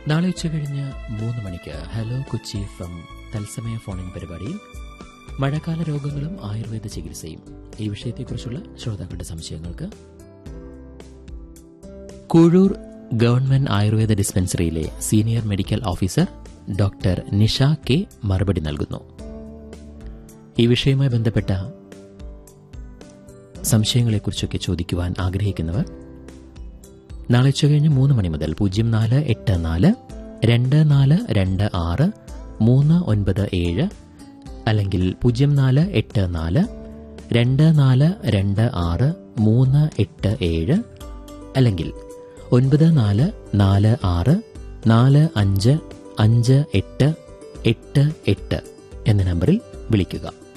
നാളെ ഉച്ചകഴിഞ്ഞ് മൂന്ന് മണിക്ക് ഹലോ കൊച്ചി ഫ്രം തത്സമയ ഫോണിംഗ് പരിപാടിയിൽ മഴക്കാല രോഗങ്ങളും ആയുർവേദ ചികിത്സയും ഈ വിഷയത്തെക്കുറിച്ചുള്ള ശ്രോതാക്കളുടെ സംശയങ്ങൾക്ക് കൂഴൂർ ഗവൺമെന്റ് ആയുർവേദ ഡിസ്പെൻസറിയിലെ senior medical officer doctor Nisha K മറുപടി നൽകുന്നു ഈ വിഷയവുമായി ബന്ധപ്പെട്ട സംശയങ്ങളെക്കുറിച്ചൊക്കെ ചോദിക്കുവാൻ ആഗ്രഹിക്കുന്നവർ നാളെ ഉച്ചകഴിഞ്ഞ് മൂന്ന് മണി മുതൽ പൂജ്യം നാല് എട്ട് നാല് രണ്ട് നാല് രണ്ട് ആറ് മൂന്ന് ഒൻപത് ഏഴ് അല്ലെങ്കിൽ പൂജ്യം നാല് എട്ട് നാല് രണ്ട് നാല് രണ്ട് ആറ് മൂന്ന് എട്ട് ഏഴ് അല്ലെങ്കിൽ ഒൻപത് നാല് നാല് ആറ് നാല് അഞ്ച് അഞ്ച് എട്ട് എട്ട് എട്ട് എന്ന നമ്പറിൽ വിളിക്കുക